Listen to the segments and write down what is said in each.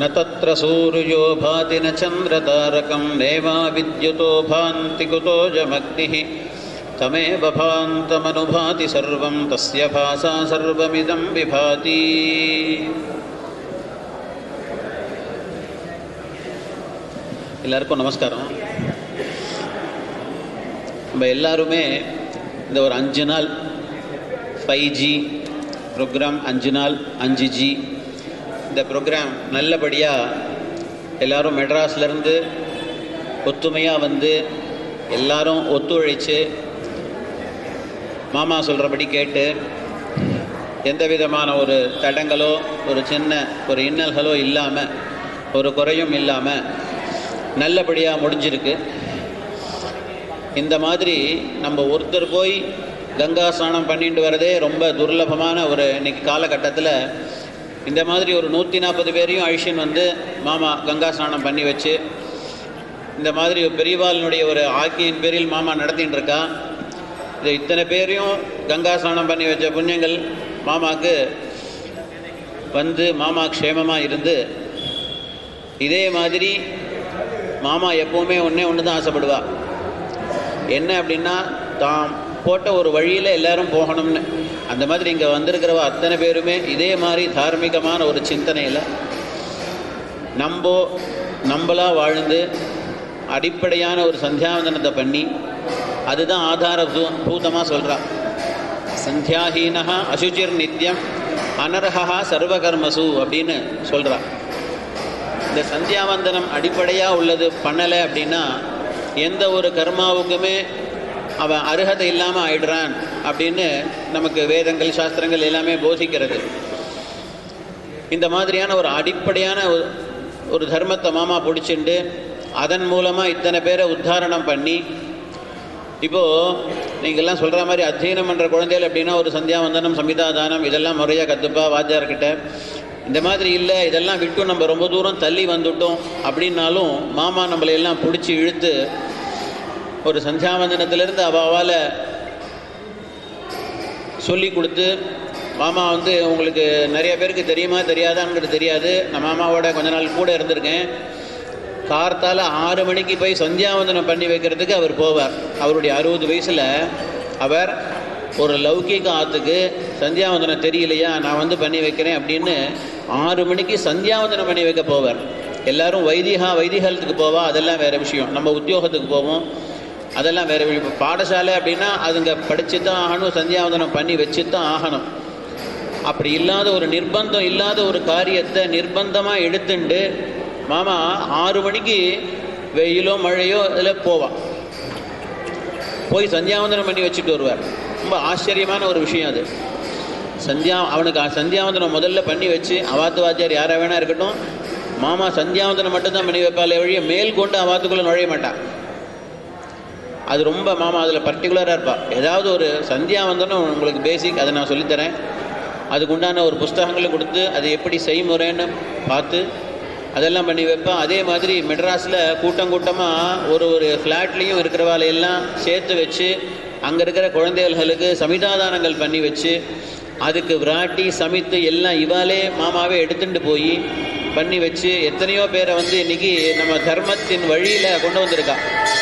न तत्र सूर्यो भाति न चन्द्रतारकं नेवा विद्युतो भान्ति कुतो जमग्निः तमेव भान्तमनुभाति सर्वं तस्य भासा सर्वमिदं विभाति எல்லாருக்கும் நமஸ்காரம் நம்ம எல்லாருமே இந்த ஒரு அஞ்சு நாள் ஃபைவ் ஜி ப்ரோக்ராம் அஞ்சு நாள் அஞ்சு ஜி இந்த ப்ரோக்ராம் நல்லபடியாக எல்லாரும் மெட்ராஸ்லேருந்து ஒத்துமையாக வந்து எல்லாரும் ஒத்துழைச்சு மாமா சொல்கிறபடி கேட்டு எந்த விதமான ஒரு தடங்களோ ஒரு சின்ன ஒரு இன்னல்களோ இல்லாமல் ஒரு குறையும் இல்லாமல் நல்லபடியாக முடிஞ்சிருக்கு இந்த மாதிரி நம்ம ஒருத்தர் போய் கங்கா ஸ்நானம் பண்ணிட்டு வரதே ரொம்ப துர்லபமான ஒரு இன்னைக்கு காலகட்டத்தில் இந்த மாதிரி ஒரு நூற்றி நாற்பது பேரையும் அழிஷன் வந்து மாமா கங்கா ஸ்நானம் பண்ணி வச்சு இந்த மாதிரி ஒரு பெரியவாளினுடைய ஒரு ஆக்கியின் பேரில் மாமா நடத்தின்னு இருக்கா இது இத்தனை பேரையும் கங்கா ஸ்நானம் பண்ணி வச்ச புண்ணியங்கள் மாமாவுக்கு வந்து மாமா க்ஷேமமாக இருந்து இதே மாதிரி மாமா எப்போவுமே ஒன்றே ஒன்று தான் ஆசைப்படுவா என்ன அப்படின்னா தாம் போட்ட ஒரு வழியில் எல்லாரும் போகணும்னு அந்த மாதிரி இங்கே வந்திருக்கிறவ அத்தனை பேருமே இதே மாதிரி தார்மீகமான ஒரு சிந்தனையில் நம்ப நம்மளா வாழ்ந்து அடிப்படையான ஒரு சந்தியாவந்தனத்தை பண்ணி அதுதான் ஆதார பூதமாக சொல்கிறா சந்தியாஹீனஹா அசுச்சிர் நித்தியம் அனர்ஹா சர்வகர்மசு அப்படின்னு சொல்கிறா இந்த சந்தியாவந்தனம் அடிப்படையாக உள்ளது பண்ணலை அப்படின்னா எந்த ஒரு கர்மாவுக்குமே அவன் அருகதை இல்லாமல் ஆயிடுறான் அப்படின்னு நமக்கு வேதங்கள் சாஸ்திரங்கள் எல்லாமே போதிக்கிறது இந்த மாதிரியான ஒரு அடிப்படையான ஒரு ஒரு தர்மத்தை மாமா பிடிச்சிண்டு அதன் மூலமாக இத்தனை பேரை உத்தாரணம் பண்ணி இப்போது நீங்கள்லாம் சொல்கிற மாதிரி அத்தியனம் பண்ணுற குழந்தைகள் அப்படின்னா ஒரு சந்தியாவந்தனம் சமிதாதானம் இதெல்லாம் முறையாக கற்றுப்பா வாத்தியார்கிட்ட இந்த மாதிரி இல்லை இதெல்லாம் விட்டு நம்ம ரொம்ப தூரம் தள்ளி வந்துட்டோம் அப்படின்னாலும் மாமா நம்மளை எல்லாம் பிடிச்சி இழுத்து ஒரு சந்தியாவந்தனத்திலேருந்து அவாவால் சொல்லி கொடுத்து மாமா வந்து உங்களுக்கு நிறைய பேருக்கு தெரியுமா தெரியாதாங்கிறது தெரியாது நான் மாமாவோட கொஞ்ச நாள் கூட இருந்திருக்கேன் கார்த்தால் ஆறு மணிக்கு போய் சந்தியாவந்தனம் பண்ணி வைக்கிறதுக்கு அவர் போவார் அவருடைய அறுபது வயசில் அவர் ஒரு லௌகிக ஆற்றுக்கு சந்தியாவந்தனம் தெரியலையா நான் வந்து பண்ணி வைக்கிறேன் அப்படின்னு ஆறு மணிக்கு சந்தியாவந்தனம் பண்ணி வைக்க போவார் எல்லாரும் வைதிகா வைதிகத்துக்கு போவா அதெல்லாம் வேறு விஷயம் நம்ம உத்தியோகத்துக்கு போவோம் அதெல்லாம் வேறு விஷயம் இப்போ பாடசாலை அப்படின்னா அதுங்க படித்து தான் ஆகணும் சந்தியாவந்தனம் பண்ணி வச்சு தான் ஆகணும் அப்படி இல்லாத ஒரு நிர்பந்தம் இல்லாத ஒரு காரியத்தை நிர்பந்தமாக எடுத்துண்டு மாமா ஆறு மணிக்கு வெயிலோ மழையோ இதில் போவான் போய் சந்தியாவந்தனம் பண்ணி வச்சுட்டு வருவார் ரொம்ப ஆச்சரியமான ஒரு விஷயம் அது சந்தியா அவனுக்கு சந்தியாவந்தனம் முதல்ல பண்ணி வச்சு அவாத்து வாத்தியார் யாராக வேணா இருக்கட்டும் மாமா சந்தியாவந்தனம் மட்டும்தான் பண்ணி வைப்பாலே வழிய மேல் கொண்டு அவாத்துக்குள்ளே நுழைய மாட்டான் அது ரொம்ப மாமா அதில் பர்டிகுலராக இருப்பாள் ஏதாவது ஒரு சந்தியாவந்தனம் உங்களுக்கு பேசிக் அதை நான் சொல்லித்தரேன் அதுக்குண்டான ஒரு புஸ்தகங்களும் கொடுத்து அது எப்படி செய்முறைன்னு பார்த்து அதெல்லாம் பண்ணி வைப்பேன் அதே மாதிரி மெட்ராஸில் கூட்டம் கூட்டமாக ஒரு ஒரு ஃப்ளாட்லேயும் இருக்கிறவாளையெல்லாம் சேர்த்து வச்சு அங்கே இருக்கிற குழந்தைகளுக்கு சமிதாதானங்கள் பண்ணி வச்சு அதுக்கு விராட்டி சமைத்து எல்லாம் இவாலே மாமாவே எடுத்துட்டு போய் பண்ணி வச்சு எத்தனையோ பேரை வந்து இன்னைக்கு நம்ம தர்மத்தின் வழியில் கொண்டு வந்திருக்கா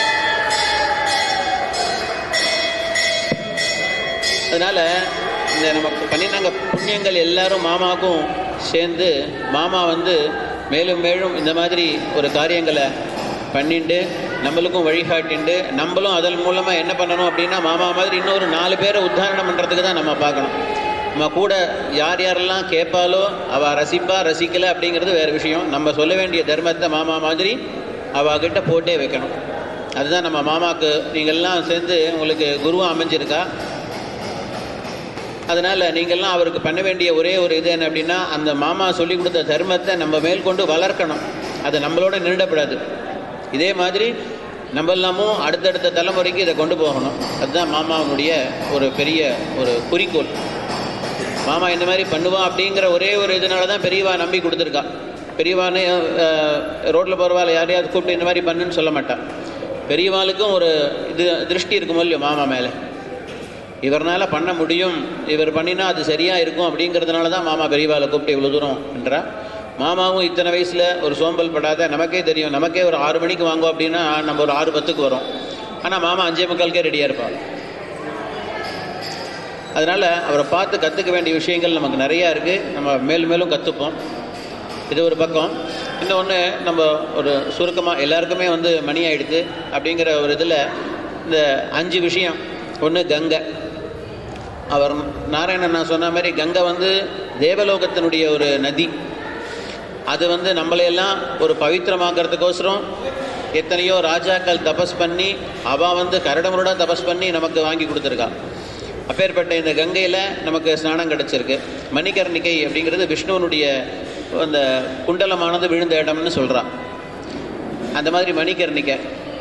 அதனால் இந்த நமக்கு பண்ணினாங்க புண்ணியங்கள் எல்லாரும் மாமாவுக்கும் சேர்ந்து மாமா வந்து மேலும் மேலும் இந்த மாதிரி ஒரு காரியங்களை பண்ணிண்டு நம்மளுக்கும் வழிகாட்டிண்டு நம்மளும் அதன் மூலமாக என்ன பண்ணணும் அப்படின்னா மாமா மாதிரி இன்னொரு நாலு பேரை உத்தாரணம் பண்ணுறதுக்கு தான் நம்ம பார்க்கணும் நம்ம கூட யார் யாரெல்லாம் கேட்பாலோ அவள் ரசிப்பா ரசிக்கலை அப்படிங்கிறது வேறு விஷயம் நம்ம சொல்ல வேண்டிய தர்மத்தை மாமா மாதிரி அவகிட்ட போட்டே வைக்கணும் அதுதான் நம்ம மாமாவுக்கு நீங்கள்லாம் சேர்ந்து உங்களுக்கு குருவாக அமைஞ்சிருக்கா அதனால் நீங்கள்லாம் அவருக்கு பண்ண வேண்டிய ஒரே ஒரு இது என்ன அப்படின்னா அந்த மாமா சொல்லி கொடுத்த தர்மத்தை நம்ம மேற்கொண்டு வளர்க்கணும் அது நம்மளோட நின்றுடப்படாது இதே மாதிரி நம்ம எல்லாமும் அடுத்தடுத்த தலைமுறைக்கு இதை கொண்டு போகணும் அதுதான் மாமாவுடைய ஒரு பெரிய ஒரு குறிக்கோள் மாமா இந்த மாதிரி பண்ணுவான் அப்படிங்கிற ஒரே ஒரு இதனால தான் பெரியவா நம்பி கொடுத்துருக்கா பெரியவானே ரோட்டில் போகிறவாள் யாரையாவது கூப்பிட்டு இந்த மாதிரி பண்ணுன்னு சொல்ல மாட்டான் பெரியவாளுக்கும் ஒரு இது திருஷ்டி இருக்குமோ இல்லையோ மாமா மேலே இவர்னால் பண்ண முடியும் இவர் பண்ணினா அது சரியாக இருக்கும் அப்படிங்கிறதுனால தான் மாமா பெரியவாளை கூப்பிட்டு இவ்வளோ தூரம் என்றா மாமாவும் இத்தனை வயசில் ஒரு சோம்பல் படாத நமக்கே தெரியும் நமக்கே ஒரு ஆறு மணிக்கு வாங்குவோம் அப்படின்னா நம்ம ஒரு ஆறு பத்துக்கு வரோம் ஆனால் மாமா அஞ்சே முக்காலுக்கே ரெடியாக இருப்பார் அதனால் அவரை பார்த்து கற்றுக்க வேண்டிய விஷயங்கள் நமக்கு நிறையா இருக்குது நம்ம மேலும் மேலும் கற்றுப்போம் இது ஒரு பக்கம் இன்னொன்று நம்ம ஒரு சுருக்கமாக எல்லாருக்குமே வந்து மணி ஆயிடுது அப்படிங்கிற ஒரு இதில் இந்த அஞ்சு விஷயம் ஒன்று கங்கை அவர் நாராயணன் நான் சொன்ன மாதிரி கங்கை வந்து தேவலோகத்தினுடைய ஒரு நதி அது வந்து நம்மளையெல்லாம் ஒரு பவித்திரமாக்கிறதுக்கோசரம் எத்தனையோ ராஜாக்கள் தபஸ் பண்ணி அவள் வந்து கரடமுருடா தபஸ் பண்ணி நமக்கு வாங்கி கொடுத்துருக்கா அப்பேற்பட்ட இந்த கங்கையில் நமக்கு ஸ்நானம் கிடச்சிருக்கு மணிகர்ணிகை அப்படிங்கிறது விஷ்ணுவனுடைய அந்த குண்டலமானது விழுந்த இடம்னு சொல்கிறான் அந்த மாதிரி மணிகர்ணிகை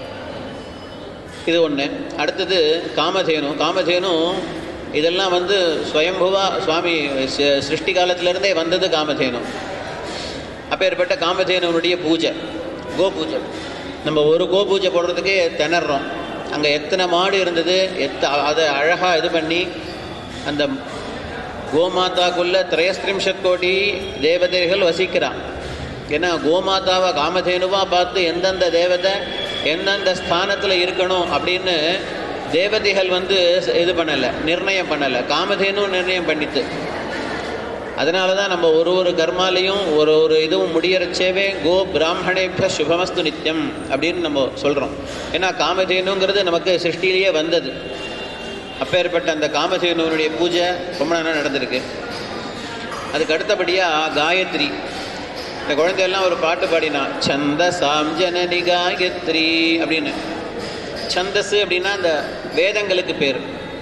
இது ஒன்று அடுத்தது காமதேனு காமதேனு இதெல்லாம் வந்து ஸ்வயம்புவா சுவாமி சி- சிருஷ்டி காலத்திலேருந்தே வந்தது காமதேனு அப்பேற்பட்ட காமதேனுடைய பூஜை கோ பூஜை நம்ம ஒரு கோ பூஜை போடுறதுக்கே திணறோம் அங்கே எத்தனை மாடு இருந்தது எத்த அதை அழகாக இது பண்ணி அந்த கோமாதாக்குள்ள திரயஸ்திரிம்ஷத் கோடி தேவதைகள் வசிக்கிறான் ஏன்னா கோமாதாவை காமதேனுவா பார்த்து எந்தெந்த தேவதை எந்தெந்த ஸ்தானத்தில் இருக்கணும் அப்படின்னு தேவதைகள் வந்து இது பண்ணலை நிர்ணயம் பண்ணலை காமதேனு நிர்ணயம் பண்ணித்து அதனால தான் நம்ம ஒரு ஒரு கர்மாலையும் ஒரு ஒரு இதுவும் முடியறச்சேவே கோ பிராமணேபிய சுபமஸ்து நித்தியம் அப்படின்னு நம்ம சொல்கிறோம் ஏன்னா காமதேனுங்கிறது நமக்கு சிருஷ்டிலேயே வந்தது அப்பேற்பட்ட அந்த காமதேனுவனுடைய பூஜை ரொம்ப நாளாக நடந்திருக்கு அதுக்கு அடுத்தபடியாக காயத்ரி இந்த குழந்தையெல்லாம் ஒரு பாட்டு பாடினா சந்த சாம்ஜனனி காயத்ரி அப்படின்னு சந்தஸ் அப்படின்னா அந்த வேதங்களுக்கு பேர்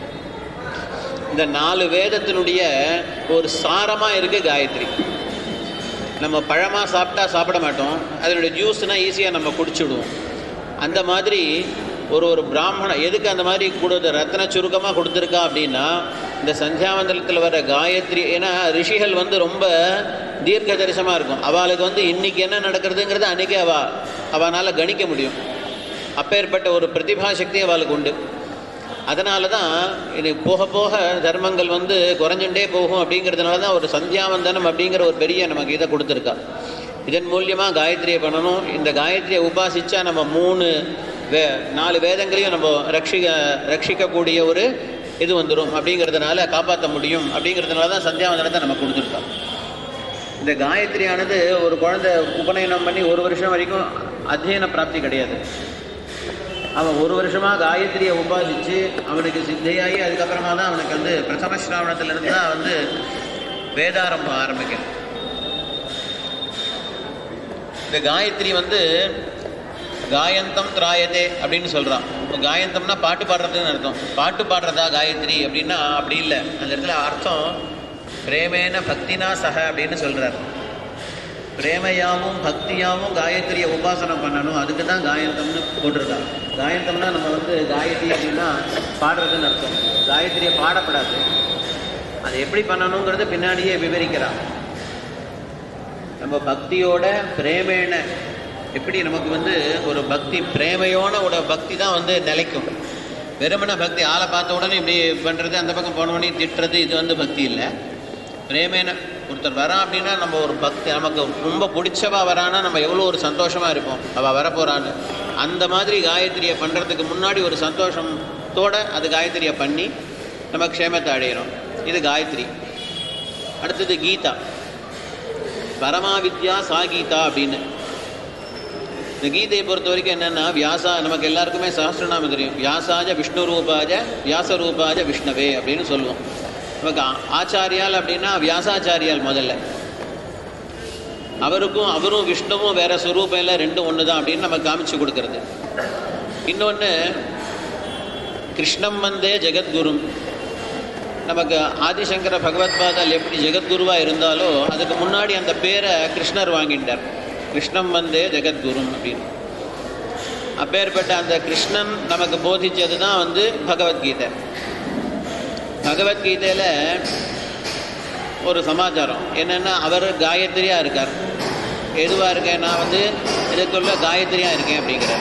இந்த நாலு வேதத்தினுடைய ஒரு சாரமாக இருக்குது காயத்ரி நம்ம பழமாக சாப்பிட்டா சாப்பிட மாட்டோம் அதனுடைய ஜூஸ்னால் ஈஸியாக நம்ம குடிச்சுடுவோம் அந்த மாதிரி ஒரு ஒரு பிராமணன் எதுக்கு அந்த மாதிரி கொடுத்த ரத்ன சுருக்கமாக கொடுத்துருக்கா அப்படின்னா இந்த சந்தியாவந்தலத்தில் வர காயத்ரி ஏன்னா ரிஷிகள் வந்து ரொம்ப தீர்க்க தரிசனமாக இருக்கும் அவளுக்கு வந்து இன்னைக்கு என்ன நடக்கிறதுங்கிறது அன்றைக்கே அவ அவனால் கணிக்க முடியும் அப்பேற்பட்ட ஒரு பிரதிபா சக்தி அவளுக்கு உண்டு அதனால தான் இது போக போக தர்மங்கள் வந்து குறைஞ்சுட்டே போகும் அப்படிங்கிறதுனால தான் ஒரு சந்தியாவந்தனம் அப்படிங்கிற ஒரு பெரிய நமக்கு இதை கொடுத்துருக்கா இதன் மூலியமாக காயத்ரியை பண்ணணும் இந்த காயத்ரியை உபாசிச்சா நம்ம மூணு வே நாலு வேதங்களையும் நம்ம ரட்சிக்க ரட்சிக்கக்கூடிய ஒரு இது வந்துடும் அப்படிங்கிறதுனால காப்பாற்ற முடியும் அப்படிங்கிறதுனால தான் சந்தியாவந்தனத்தை நம்ம கொடுத்துருக்கா இந்த காயத்ரியானது ஒரு குழந்தை உபநயனம் பண்ணி ஒரு வருஷம் வரைக்கும் அத்தியன பிராப்தி கிடையாது அவன் ஒரு வருஷமாக காயத்ரியை உபாசித்து அவனுக்கு சித்தையாகி அதுக்கப்புறமா தான் அவனுக்கு வந்து பிரசம ஸ்ராவணத்திலிருந்து தான் வந்து வேதாரம்பம் ஆரம்பிக்கும் இந்த காயத்ரி வந்து காயந்தம் திராயதே அப்படின்னு சொல்கிறான் இப்போ காயந்தம்னா பாட்டு பாடுறதுன்னு அர்த்தம் பாட்டு பாடுறதா காயத்ரி அப்படின்னா அப்படி இல்லை அந்த இடத்துல அர்த்தம் பிரேமேன பக்தினா சக அப்படின்னு சொல்கிறார் பிரேமையாவும் பக்தியாவும் காயத்ரியை உபாசனம் பண்ணணும் அதுக்கு தான் காயந்தம்னு போட்டிருக்காங்க காயந்தம்னா நம்ம வந்து காயத்ரி அப்படின்னா பாடுறதுன்னு அர்த்தம் காயத்ரியை பாடப்படாது அது எப்படி பண்ணணுங்கிறத பின்னாடியே விவரிக்கிறான் நம்ம பக்தியோட பிரேமேன எப்படி நமக்கு வந்து ஒரு பக்தி பிரேமையோட ஒரு பக்தி தான் வந்து நிலைக்கும் வெறுமன பக்தி ஆளை பார்த்த உடனே இப்படி பண்ணுறது அந்த பக்கம் போன உடனே திட்டுறது இது வந்து பக்தி இல்லை பிரேமேன ஒருத்தர் வரான் அப்படின்னா நம்ம ஒரு பக்தி நமக்கு ரொம்ப பிடிச்சவா வரானா நம்ம எவ்வளோ ஒரு சந்தோஷமாக இருப்போம் அவள் வரப்போகிறான்னு அந்த மாதிரி காயத்ரியை பண்ணுறதுக்கு முன்னாடி ஒரு சந்தோஷத்தோட அது காயத்ரியை பண்ணி நம்ம க்ஷேமத்தை அடையிறோம் இது காயத்ரி அடுத்தது கீதா பரமாவித்யா சா கீதா அப்படின்னு இந்த கீதையை பொறுத்த வரைக்கும் என்னென்னா வியாசா நமக்கு எல்லாருக்குமே சஹஸ்ரநாமம் தெரியும் வியாசாஜ விஷ்ணு ரூபாஜ வியாச ரூபாஜ விஷ்ணவே அப்படின்னு சொல்லுவோம் நமக்கு ஆ- ஆச்சாரியால் அப்படின்னா வியாசாச்சாரியால் முதல்ல அவருக்கும் அவரும் விஷ்ணுவும் வேற ஸ்வரூபம் இல்லை ரெண்டும் ஒன்று தான் அப்படின்னு நம்ம காமிச்சு கொடுக்கறது இன்னொன்று கிருஷ்ணம் வந்தே ஜெகத்குரும் நமக்கு ஆதிசங்கர பகவத்பாதால் எப்படி ஜெகத்குருவாக இருந்தாலோ அதுக்கு முன்னாடி அந்த பேரை கிருஷ்ணர் வாங்கிட்டார் கிருஷ்ணம் வந்தே ஜெகத்குரும் அப்படின்னு அப்பேற்பட்ட அந்த கிருஷ்ணன் நமக்கு போதிச்சது தான் வந்து பகவத்கீதை பகவத்கீதையில் ஒரு சமாச்சாரம் என்னென்னா அவர் காயத்ரியாக இருக்கார் எதுவாக இருக்கேன் நான் வந்து இதுக்குள்ள காயத்ரியாக இருக்கேன் அப்படிங்கிறார்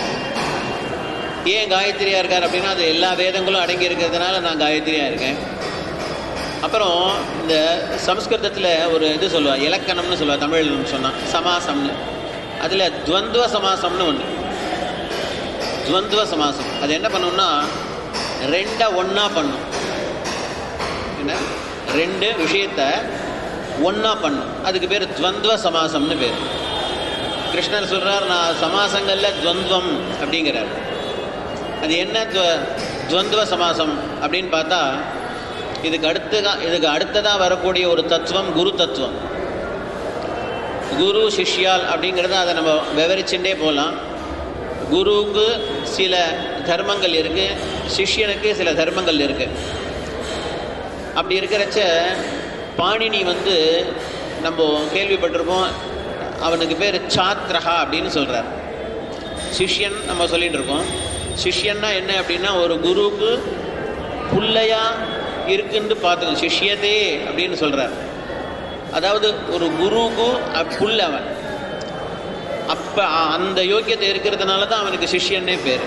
ஏன் காயத்ரியாக இருக்கார் அப்படின்னா அது எல்லா வேதங்களும் அடங்கி இருக்கிறதுனால நான் காயத்ரியாக இருக்கேன் அப்புறம் இந்த சம்ஸ்கிருதத்தில் ஒரு இது சொல்லுவா இலக்கணம்னு சொல்லுவா தமிழ் சொன்னால் சமாசம்னு அதில் துவந்துவ சமாசம்னு ஒன்று துவந்துவ சமாசம் அது என்ன பண்ணும்னா ரெண்டை ஒன்றா பண்ணும் என்ன ரெண்டு விஷயத்தை ஒன்றா பண்ணும் அதுக்கு பேர் துவந்துவ சமாசம்னு பேர் கிருஷ்ணர் சொல்கிறார் நான் சமாசங்களில் துவந்துவம் அப்படிங்கிறார் அது என்ன துவ துவந்துவ சமாசம் அப்படின்னு பார்த்தா இதுக்கு அடுத்ததான் இதுக்கு அடுத்ததாக வரக்கூடிய ஒரு தத்துவம் குரு தத்துவம் குரு சிஷ்யால் அப்படிங்கிறத அதை நம்ம விவரிச்சுட்டே போகலாம் குருவுக்கு சில தர்மங்கள் இருக்குது சிஷ்யனுக்கு சில தர்மங்கள் இருக்குது அப்படி இருக்கிறச்ச பாணினி வந்து நம்ம கேள்விப்பட்டிருப்போம் அவனுக்கு பேர் சாத்ரஹா அப்படின்னு சொல்கிறார் சிஷ்யன் நம்ம சொல்லிட்டு இருக்கோம் சிஷ்யன்னா என்ன அப்படின்னா ஒரு குருவுக்கு புள்ளையா இருக்குன்னு பார்த்துக்கணும் சிஷ்யதே அப்படின்னு சொல்கிறார் அதாவது ஒரு குருவுக்கு அ- புள்ள அவன் அப்போ அந்த யோக்கியத்தை இருக்கிறதுனால தான் அவனுக்கு சிஷ்யன்னே பேர்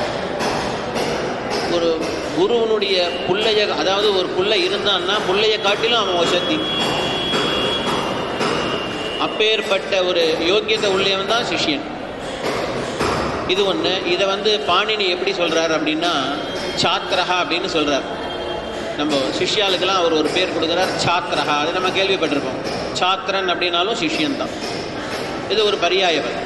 ஒரு குருவனுடைய புள்ளைய அதாவது ஒரு புள்ளை இருந்தான்னா புள்ளைய காட்டிலும் அவன் வசதி அப்பேற்பட்ட ஒரு யோக்கியத்தை உள்ளவன் தான் சிஷ்யன் இது ஒன்று இதை வந்து பாணினி எப்படி சொல்கிறார் அப்படின்னா சாத்திரஹா அப்படின்னு சொல்கிறார் நம்ம சிஷ்யாளுக்கெல்லாம் அவர் ஒரு பேர் கொடுக்குறார் சாத்திரஹா அது நம்ம கேள்விப்பட்டிருப்போம் சாத்திரன் அப்படின்னாலும் சிஷ்யன் தான் இது ஒரு பரியாய பதம்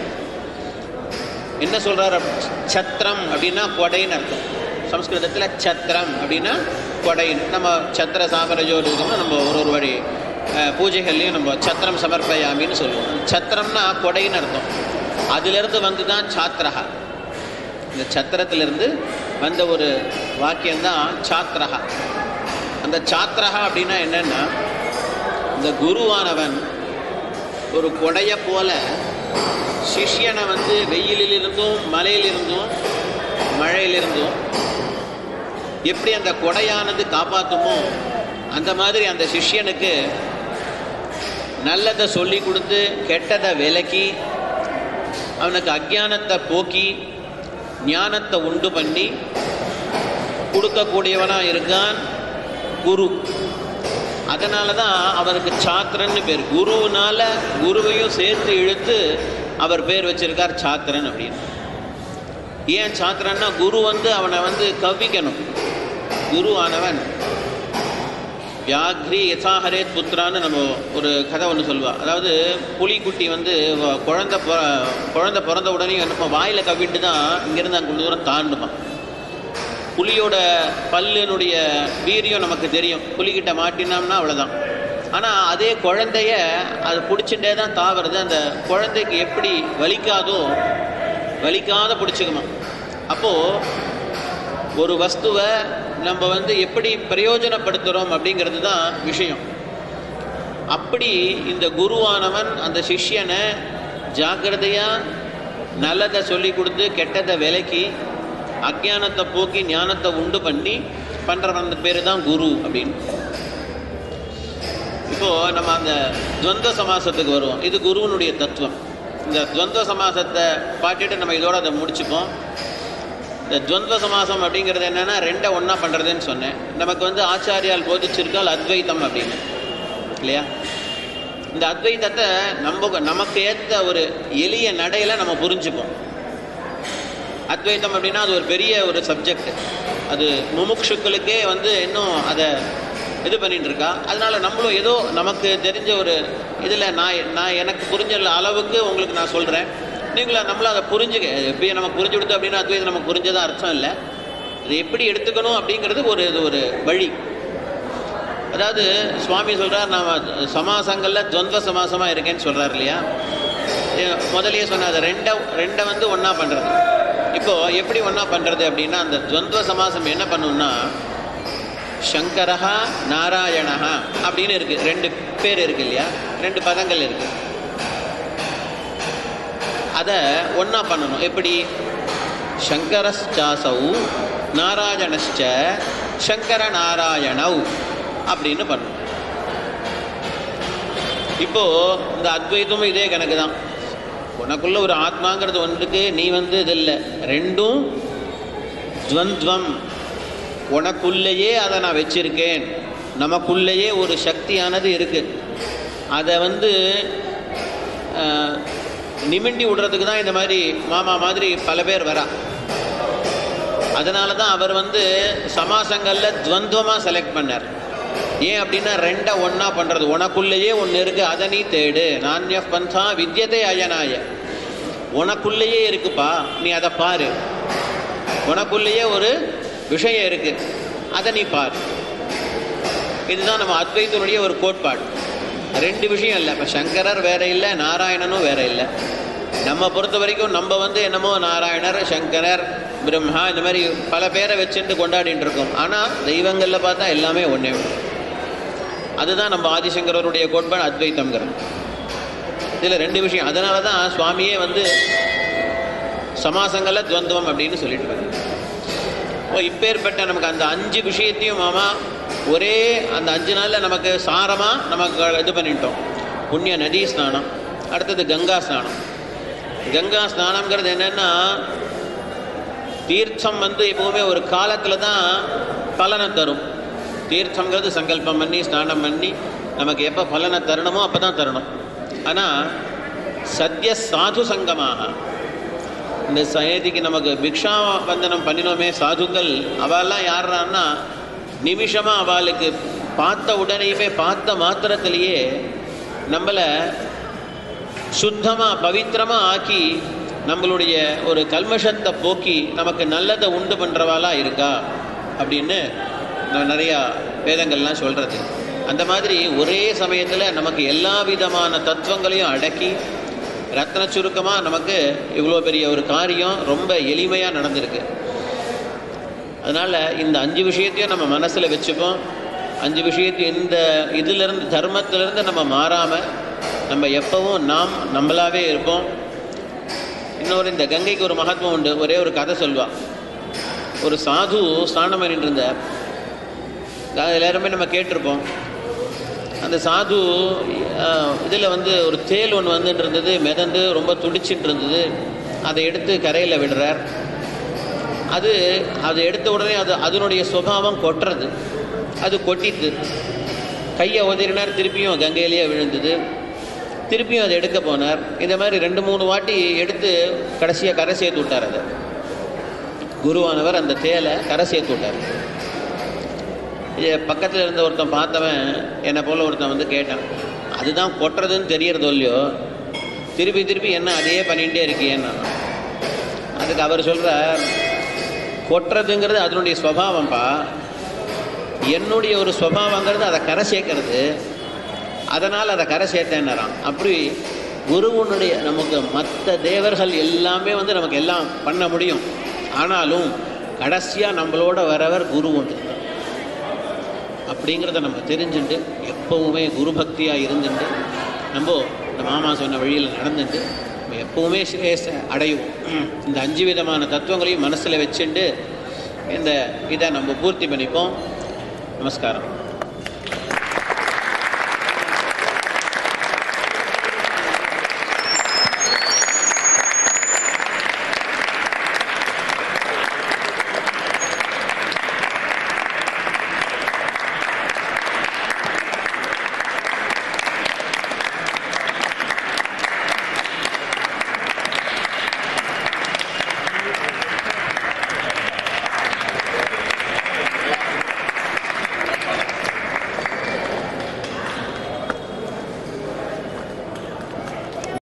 என்ன சொல்கிறார் சத்திரம் அப்படின்னா கொடைன்னு அர்த்தம் சம்ஸ்கிருதத்தில் சத்திரம் அப்படின்னா கொடைன்னு நம்ம சத்திர சாமரஜோடு இருக்கோம் நம்ம ஒரு ஒரு வழி அஹ், பூஜைகள்லையும் நம்ம சத்திரம் சமர்ப்பயாமின்னு சொல்லுவோம் சத்திரம்னா கொடைன்னு அர்த்தம் அதிலிருந்து வந்து தான் சாத்திரஹா இந்த சத்திரத்திலிருந்து வந்த ஒரு வாக்கியம்தான் சாத்திரஹா அந்த சாத்திரஹா அப்படின்னா என்னன்னா இந்த குருவானவன் ஒரு கொடையை போல சிஷ்யனை வந்து வெயிலிலிருந்தும் மலையிலிருந்தும் மழையிலிருந்தும் எப்படி அந்த கொடையானது காப்பாற்றுமோ அந்த மாதிரி அந்த சிஷ்யனுக்கு நல்லதை சொல்லி கொடுத்து கெட்டதை விலக்கி அவனுக்கு அஜ்ஞானத்தை போக்கி ஞானத்தை உண்டு பண்ணி கொடுக்கக்கூடியவனாக இருக்கான் குரு அதனால தான் அவருக்கு சாத்திரன்னு பேர் குருவுனால குருவையும் சேர்த்து இழுத்து அவர் பேர் வச்சிருக்கார் சாத்திரன் அப்படின்னு ஏன் சாத்திரன்னா குரு வந்து அவனை வந்து கவ்விக்கணும் குரு ஆனவன் வியாக்ரி யசாஹரேத் புத்திரான்னு நம்ம ஒரு கதை ஒன்று சொல்லுவா அதாவது புலிக்குட்டி வந்து வ- குழந்தை பொ குழந்தை பிறந்த உடனே என்ன வாயில் கவ்விட்டு தான் இங்கேருந்து அங்கே தூரம் தாண்டுமா புலியோட பல்லினுடைய வீரியம் நமக்கு தெரியும் புலிகிட்ட மாட்டினோம்னா அவ்வளோதான் ஆனால் அதே குழந்தைய அது பிடிச்சிட்டே தான் தாவறது அந்த குழந்தைக்கு எப்படி வலிக்காதோ வலிக்காத பிடிச்சிக்குமா அப்போது ஒரு வஸ்துவை நம்ம வந்து எப்படி பிரயோஜனப்படுத்துகிறோம் அப்படிங்கிறது தான் விஷயம் அப்படி இந்த குருவானவன் அந்த சிஷ்யனை ஜாக்கிரதையாக நல்லதை சொல்லி கொடுத்து கெட்டதை விலக்கி அஜ்ஞானத்தை போக்கி ஞானத்தை உண்டு பண்ணி பண்ணுறவன் அந்த பேர் தான் குரு அப்படின்னு இப்போது நம்ம அந்த துவந்த சமாசத்துக்கு வருவோம் இது குருவனுடைய தத்துவம் இந்த துவந்த சமாசத்தை பாட்டுட்டு நம்ம இதோட அதை முடிச்சுப்போம் இந்த துவந்த சமாசம் அப்படிங்கிறது என்னென்னா ரெண்டை ஒன்றா பண்ணுறதுன்னு சொன்னேன் நமக்கு வந்து ஆச்சாரியால் போதிச்சிருக்கால் அத்வைத்தம் அப்படின்னு இல்லையா இந்த அத்வைத்தத்தை நம்ம நமக்கு ஏற்ற ஒரு எளிய நடையில் நம்ம புரிஞ்சுப்போம் அத்வைத்தம் அப்படின்னா அது ஒரு பெரிய ஒரு சப்ஜெக்ட் அது முமுட்சுக்களுக்கே வந்து இன்னும் அதை இது பண்ணிட்டு இருக்கா அதனால நம்மளும் ஏதோ நமக்கு தெரிஞ்ச ஒரு இதில் நான் நான் எனக்கு புரிஞ்ச அளவுக்கு உங்களுக்கு நான் சொல்கிறேன் நீங்களும் நம்மளும் அதை புரிஞ்சுக்க எப்படி நமக்கு புரிஞ்சு கொடுத்து அப்படின்னா அத்வைதம் நமக்கு புரிஞ்சதா அர்த்தம் இல்லை அது எப்படி எடுத்துக்கணும் அப்படிங்கிறது ஒரு இது ஒரு வழி அதாவது சுவாமி சொல்கிறார் நான் சமாசங்களில் துவந்த சமாசமாக இருக்கேன்னு சொல்கிறார் இல்லையா ஏ- முதல்லயே சொன்ன அது ரெண்டை ரெண்டை வந்து ஒன்றா பண்ணுறது இப்போது எப்படி ஒன்றா பண்ணுறது அப்படின்னா அந்த துவந்த சமாசம் என்ன பண்ணுன்னா சங்கரஹா நாராயணஹா அப்படின்னு இருக்குது ரெண்டு பேர் இருக்கு இல்லையா ரெண்டு பதங்கள் இருக்குது அதை ஒன்றா பண்ணணும் எப்படி சங்கரஸ்சாசௌ நாராயணஸ்ச சங்கர நாராயணவ் அப்படின்னு பண்ணணும் இப்போ இந்த அத்வைதமும் இதே கணக்கு தான் உனக்குள்ள ஒரு ஆத்மாங்கிறது ஒன்றுக்கு நீ வந்து இது இல்லை ரெண்டும் துவந்த்வம் உனக்குள்ளேயே அதை நான் வச்சிருக்கேன் நமக்குள்ளேயே ஒரு சக்தியானது இருக்குது அதை வந்து அஹ், நிமிண்டி விடுறதுக்கு தான் இந்த மாதிரி மாமா மாதிரி பல பேர் வரா அதனால தான் அவர் வந்து சமாசங்களில் துவந்துவமாக செலக்ட் பண்ணார் ஏன் அப்படின்னா ரெண்டை ஒன்றா பண்ணுறது உனக்குள்ளேயே ஒன்று இருக்குது அதை நீ தேடு நானிய பந்தா வித்யத்தை அயனாய உனக்குள்ளேயே இருக்குப்பா நீ அதை பாரு உனக்குள்ளேயே ஒரு விஷயம் இருக்குது அதை நீ பாரு இதுதான் நம்ம அத்வைத்தனுடைய ஒரு கோட்பாடு ரெண்டு விஷயம் இல்லை இப்போ சங்கரர் வேற இல்லை நாராயணனும் வேற இல்லை நம்ம பொறுத்த வரைக்கும் நம்ம வந்து என்னமோ நாராயணர் சங்கரர் பிரம்மா இந்த மாதிரி பல பேரை வச்சுட்டு கொண்டாடிட்டு இருக்கோம் ஆனால் தெய்வங்களில் பார்த்தா எல்லாமே ஒன்றே ஒன்று அதுதான் நம்ம ஆதிசங்கரருடைய கோட்பாடு அத்வைத்தம்ங்கிறது இதில் ரெண்டு விஷயம் அதனால தான் சுவாமியே வந்து சமாசங்களில் துவந்துவம் அப்படின்னு சொல்லிட்டு இருக்காரு ஓ இப்பேற்பட்ட நமக்கு அந்த அஞ்சு விஷயத்தையும் மாமா ஒரே அந்த அஞ்சு நாளில் நமக்கு சாரமாக நமக்கு இது பண்ணிட்டோம் புண்ணிய நதி ஸ்நானம் அடுத்தது கங்கா ஸ்நானம் கங்கா ஸ்நானம்ங்கிறது என்னென்னா தீர்த்தம் வந்து எப்பவுமே ஒரு காலத்தில் தான் பலனை தரும் தீர்த்தங்கிறது சங்கல்பம் பண்ணி ஸ்நானம் பண்ணி நமக்கு எப்போ பலனை தரணுமோ அப்போ தான் தரணும் ஆனால் சத்ய சாது சங்கமாக இந்த சயதிக்கு நமக்கு பிக்ஷா வந்தனம் பண்ணினோமே சாதுக்கள் அவெல்லாம் யாருன்னா நிமிஷமாக அவளுக்கு பார்த்த உடனேயுமே பார்த்த மாத்திரத்திலேயே நம்மளை சுத்தமாக பவித்திரமாக ஆக்கி நம்மளுடைய ஒரு கல்மஷத்தை போக்கி நமக்கு நல்லதை உண்டு பண்ணுறவாளா இருக்கா அப்படின்னு நான் நிறையா வேதங்கள்லாம் சொல்கிறது அந்த மாதிரி ஒரே சமயத்தில் நமக்கு எல்லா விதமான தத்துவங்களையும் அடக்கி ரத்ன சுருக்கமாக நமக்கு இவ்வளோ பெரிய ஒரு காரியம் ரொம்ப எளிமையாக நடந்திருக்கு அதனால் இந்த அஞ்சு விஷயத்தையும் நம்ம மனசில் வச்சுப்போம் அஞ்சு விஷயத்தையும் இந்த இதிலிருந்து தர்மத்திலிருந்து நம்ம மாறாமல் நம்ம எப்பவும் நாம் நம்மளாவே இருப்போம் இன்னொரு இந்த கங்கைக்கு ஒரு மகத்துவம் உண்டு ஒரே ஒரு கதை சொல்வா ஒரு சாது ஸ்நானம் பண்ணிட்டு இருந்தார் அது எல்லாருமே நம்ம கேட்டிருப்போம் அந்த சாது இதில் வந்து ஒரு தேல் ஒன்று வந்துட்டு இருந்தது மிதந்து ரொம்ப துடிச்சிட்டு இருந்தது அதை எடுத்து கரையில் விடுறார் அது அதை எடுத்த உடனே அது அதனுடைய சுபாவம் கொட்டுறது அது கொட்டித்து கையை உதறினார் திருப்பியும் கங்கையிலேயே விழுந்தது திருப்பியும் அதை எடுக்க போனார் இந்த மாதிரி ரெண்டு மூணு வாட்டி எடுத்து கடைசியாக கரை சேர்த்து விட்டார் அதை குருவானவர் அந்த தேலை கரை சேர்த்து விட்டார் இது பக்கத்தில் இருந்த ஒருத்தன் பார்த்தவன் என்னை போல் ஒருத்தன் வந்து கேட்டான் அதுதான் கொட்டுறதுன்னு தெரியறதோ இல்லையோ திருப்பி திருப்பி என்ன அதையே பண்ணிகிட்டே இருக்கியேன்னா அதுக்கு அவர் சொல்கிறார் கொட்டுறதுங்கிறது அதனுடைய ஸ்வபாவம்ப்பா என்னுடைய ஒரு ஸ்வபாவங்கிறது அதை கரை சேர்க்கறது அதனால் அதை கரை சேர்த்தேன்னாராம் அப்படி குருவனுடைய நமக்கு மற்ற தேவர்கள் எல்லாமே வந்து நமக்கு எல்லாம் பண்ண முடியும் ஆனாலும் கடைசியாக நம்மளோட வரவர் குரு ஒன்று அப்படிங்கிறத நம்ம தெரிஞ்சுட்டு எப்பவுமே குரு பக்தியாக இருந்துட்டு நம்ம இந்த மாமா சொன்ன வழியில் நடந்துட்டு நம்ம எப்பவுமே சிரேச அடையும் இந்த அஞ்சு விதமான தத்துவங்களையும் மனசில் வச்சுட்டு இந்த இதை நம்ம பூர்த்தி பண்ணிப்போம் நமஸ்காரம்